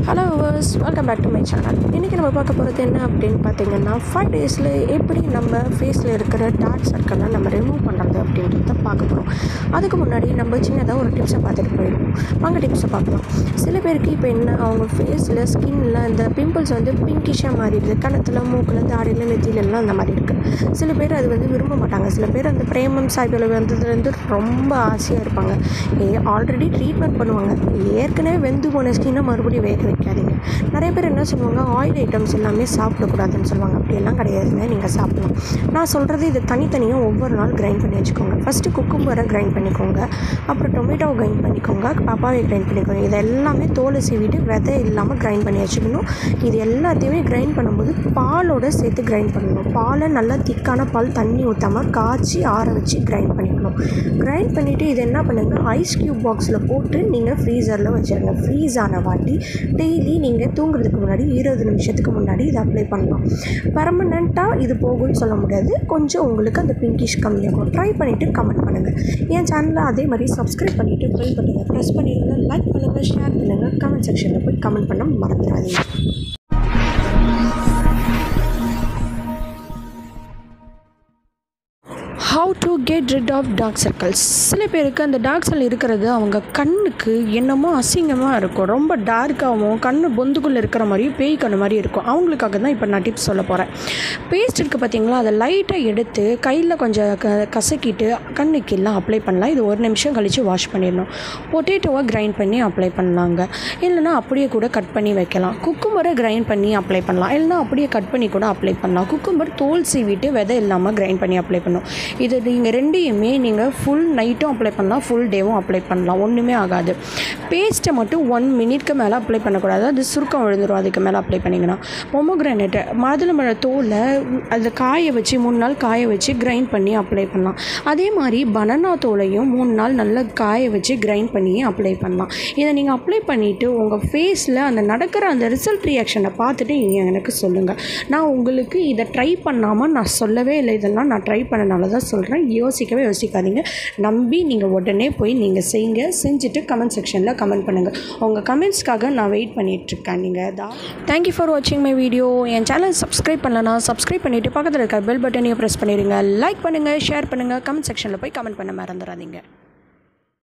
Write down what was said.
hello வர்ஸ் welcome back to my channel இன்றைக்கி நம்ம பார்க்க போகிறது என்ன அப்படின்னு பார்த்தீங்கன்னா ஃபைவ் டேஸில் எப்படி நம்ம ஃபேஸில் இருக்கிற டார்க் சர்க்கிளை நம்ம ரிமூவ் பண்ணுறது அப்படின்றத பார்க்க போகிறோம் அதுக்கு முன்னாடி நம்ம சின்னதாக ஒரு டிப்ஸை பார்த்துட்டு போயிடுவோம் வாங்க டிப்ஸை பார்க்கலாம் சில பேருக்கு இப்போ என்ன அவங்க ஃபேஸில் ஸ்கின்னில் இந்த பிம்பிள்ஸ் வந்து பிங்கிஷாக மாறிடுது கணத்தில் மூக்கில் தாடியில் நெத்தியிலலாம் அந்த மாதிரி இருக்குது சில பேர் அது வந்து விரும்ப மாட்டாங்க சில பேர் அந்த பிரேமம் சாய்பில் வந்ததுலேருந்து ரொம்ப ஆசையாக இருப்பாங்க ஏ ஆல்ரெடி ட்ரீட்மெண்ட் பண்ணுவாங்க ஏற்கனவே வெந்து போன ஸ்கின்னை மறுபடியும் வேக வைக்காதீங்க நிறைய பேர் என்ன சொல்லுவாங்க ஆயில் ஐட்டம்ஸ் எல்லாமே சாப்பிடக்கூடாதுன்னு சொல்லுவாங்க அப்படியெல்லாம் கிடையாதுங்க நீங்கள் சாப்பிடலாம் நான் சொல்கிறது இது தனித்தனியாக ஒவ்வொரு நாள் கிரைண்ட் பண்ணி வச்சுக்கோங்க ஃபஸ்ட்டு குக்கும்பரை கிரைண்ட் பண்ணிக்கோங்க அப்புறம் டொமேட்டோ கிரைண்ட் பண்ணிக்கோங்க பப்பாவை கிரைண்ட் பண்ணிக்கோங்க இது எல்லாமே தோலை சீவிட்டு விதை இல்லாமல் கிரைண்ட் பண்ணி வச்சுக்கணும் இது எல்லாத்தையுமே கிரைண்ட் பண்ணும்போது பாலோட சேர்த்து கிரைண்ட் பண்ணணும் பாலை நல்லா திக்கான பால் தண்ணி ஊற்றாமல் காய்ச்சி ஆற வச்சு கிரைண்ட் பண்ணிக்கணும் கிரைண்ட் பண்ணிவிட்டு இது என்ன பண்ணுங்கள் ஐஸ் க்யூப் பாக்ஸில் போட்டு நீங்கள் ஃப்ரீசரில் வச்சுருங்க ஃப்ரீஸ் ஆன வாட்டி டெய்லி நீங்கள் தூங்குறதுக்கு முன்னாடி இருபது நிமிஷத்துக்கு முன்னாடி இதை அப்ளை பண்ணலாம் பர்மனெண்ட்டாக இது போகும்னு சொல்ல முடியாது கொஞ்சம் உங்களுக்கு அந்த பிங்கிஷ் கம்மியாகும் ட்ரை பண்ணிவிட்டு கமெண்ட் பண்ணுங்கள் என் சேனலில் அதே மாதிரி சப்ஸ்கிரைப் பண்ணிவிட்டு பெல் பட்டனை ப்ரெஸ் பண்ணிடுங்க லைக் பண்ணுங்கள் ஷேர் பண்ணுங்கள் கமெண்ட் செக்ஷனில் போய் கமெண்ட் பண்ண மறந்துடாதீங்க how to get rid of dark circles சில பேருக்கு அந்த டார்க் சர்க்கிள் இருக்கிறது அவங்க கண்ணுக்கு என்னமோ அசிங்கமாக இருக்கும் ரொம்ப டார்க்காகவும் கண்ணு பொந்துக்குள்ளே இருக்கிற மாதிரியும் பேய் கண்ணு மாதிரி இருக்கும் அவங்களுக்காக தான் இப்போ நான் டிப்ஸ் சொல்ல போகிறேன் பேஸ்ட் இருக்குது பார்த்தீங்களா அதை லைட்டாக எடுத்து கையில் கொஞ்சம் க கசக்கிட்டு கண்ணுக்கு எல்லாம் அப்ளை பண்ணலாம் இது ஒரு நிமிஷம் கழித்து வாஷ் பண்ணிடணும் பொட்டேட்டோவை கிரைண்ட் பண்ணி அப்ளை பண்ணலாங்க இல்லைனா அப்படியே கூட கட் பண்ணி வைக்கலாம் குக்கும்பரை கிரைண்ட் பண்ணி அப்ளை பண்ணலாம் இல்லைனா அப்படியே கட் பண்ணி கூட அப்ளை பண்ணலாம் குக்கும்பர் தோல் சீவிட்டு விதை இல்லாமல் கிரைண்ட் பண்ணி அப்ளை பண்ணும் இது நீங்கள் ரெண்டையுமே நீங்கள் ஃபுல் நைட்டும் அப்ளை பண்ணலாம் ஃபுல் டேவும் அப்ளை பண்ணலாம் ஒன்றுமே ஆகாது பேஸ்ட்டை மட்டும் ஒன் மினிட்க்கு மேலே அப்ளை பண்ணக்கூடாது அது சுருக்கம் விழுந்துடும் அதுக்கு மேலே அப்ளை பண்ணிங்கன்னா பொமோகிரானேட்டு மாதுளம்பழ தோலை அதை காய வச்சு மூணு நாள் காய வச்சு கிரைண்ட் பண்ணி அப்ளை பண்ணலாம் அதே மாதிரி பனானா தோலையும் மூணு நாள் நல்லா காய வச்சு கிரைண்ட் பண்ணி அப்ளை பண்ணலாம் இதை நீங்கள் அப்ளை பண்ணிவிட்டு உங்கள் ஃபேஸில் அந்த நடக்கிற அந்த ரிசல்ட் ரியாக்ஷனை பார்த்துட்டு நீங்கள் எனக்கு சொல்லுங்கள் நான் உங்களுக்கு இதை ட்ரை பண்ணாமல் நான் சொல்லவே இல்லை இதெல்லாம் நான் ட்ரை பண்ணனால தான் சொல்கிறேன் யோசிக்கவே யோசிக்காதீங்க நம்பி நீங்கள் உடனே போய் நீங்கள் செய்யுங்க செஞ்சுட்டு கமெண்ட் செக்ஷனில் கமெண்ட் பண்ணுங்கள் உங்கள் கமெண்ட்ஸ்க்காக நான் வெயிட் பண்ணிகிட்ருக்கேன் நீங்கள் தான் தேங்க்யூ ஃபார் வாட்சிங் மை வீடியோ என் சேனல் சப்ஸ்கிரைப் பண்ணலனா சப்ஸ்கிரைப் பண்ணிவிட்டு பக்கத்தில் இருக்க பெல் பட்டனையும் ப்ரெஸ் பண்ணிடுங்க லைக் பண்ணுங்கள் ஷேர் பண்ணுங்கள் கமெண்ட் செக்ஷனில் போய் கமெண்ட் பண்ண மறந்துடாதீங்க